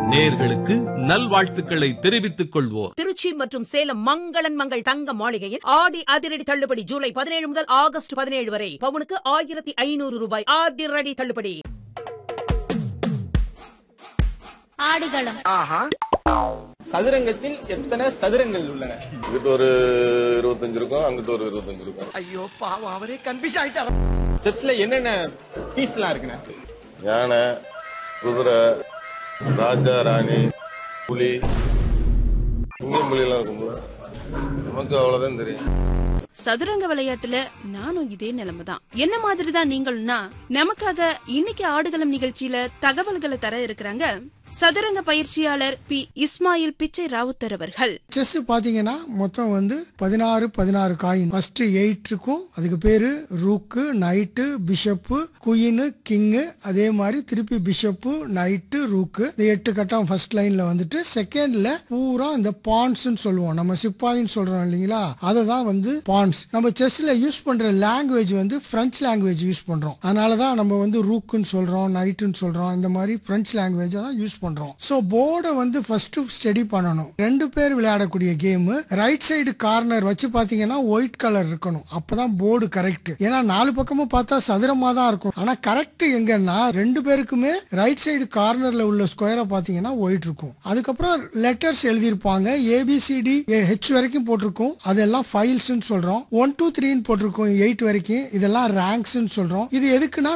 நேர்களுக்கு நல்வாழ்த்துக்களை தெரிவித்துக் கொள்வோர் திருச்சி மற்றும் சேலம் மங்களன் மங்கள் தங்க மாளிகையில் ஆடி அதிரடி தள்ளுபடி ஜூலை பதினேழு முதல் ஆகஸ்ட் பதினேழு வரை பவுனுக்கு ஆயிரத்தி ஐநூறு ரூபாய் அதிரடி தள்ளுபடி ஆடுகளம் சதுரங்கத்தில் எத்தனை சதுரங்கள் உள்ளன இங்கிட்ட ஒரு இருபத்தஞ்சு இருக்கும் அங்கிட்ட ஒரு இருபத்தஞ்சு இருக்கும் ஐயோ பாவம் அவரே கன்ஃபியூஸ் ஆயிட்டாரு செஸ்ல என்னென்ன பீஸ்லாம் இருக்குண்ணே யானை குதிரை ராஜா ராணி புலி சிங்கம் புலி எல்லாம் இருக்கும்ல நமக்கு அவ்வளவுதான் தெரியும் சதுரங்க விளையாட்டுல நானும் இதே நிலைமை தான் என்ன மாதிரி தான் நீங்களும்னா நமக்காக இன்னைக்கு ஆடுகளம் நிகழ்ச்சியில தகவல்களை தர இருக்கிறாங்க சதுரங்க பயிற்சியாளர் பி இஸ்மாயில் பிச்சை ராவுத்தர் அவர்கள் செஸ் பாத்தீங்கன்னா மொத்தம் வந்து பதினாறு பதினாறு காயின் ஃபர்ஸ்ட் எயிட் இருக்கும் அதுக்கு பேரு rook knight bishop queen king அதே மாதிரி திருப்பி பிஷப்பு நைட்டு ரூக்கு இந்த எட்டு கட்டம் ஃபர்ஸ்ட் லைன்ல வந்துட்டு செகண்ட்ல பூரா இந்த பான்ஸ் சொல்லுவோம் நம்ம சிப்பாயின்னு சொல்றோம் இல்லைங்களா அதை தான் வந்து பான்ஸ் நம்ம செஸ்ல யூஸ் பண்ற லாங்குவேஜ் வந்து பிரெஞ்சு லாங்குவேஜ் யூஸ் பண்றோம் அதனால தான் நம்ம வந்து ரூக்குன்னு சொல்றோம் நைட்டுன்னு சொல்றோம் இந்த மாதிரி பிரெஞ்சு லாங்குவேஜ் தான் யூஸ் பண்றோம் ஸோ போர்டை வந்து ஃபர்ஸ்ட் ஸ்டடி பண்ணணும் ரெண்டு பேர் விளையாடக்கூடிய கேம் ரைட் சைடு கார்னர் வச்சு பாத்தீங்கன்னா ஒயிட் கலர் இருக்கணும் அப்பதான் போர்டு கரெக்ட் ஏன்னா நாலு பக்கமும் பார்த்தா சதுரமா தான் இருக்கும் ஆனா கரெக்ட் எங்கன்னா ரெண்டு பேருக்குமே ரைட் சைடு கார்னர்ல உள்ள ஸ்கொயரை பாத்தீங்கன்னா ஒயிட் இருக்கும் அதுக்கப்புறம் லெட்டர்ஸ் எழுதியிருப்பாங்க ஏபிசிடி ஹெச் வரைக்கும் போட்டிருக்கும் அதெல்லாம் ஃபைல்ஸ் சொல்றோம் ஒன் டூ த்ரீன்னு போட்டிருக்கோம் எயிட் வரைக்கும் இதெல்லாம் ரேங்க்ஸ் சொல்றோம் இது எதுக்குன்னா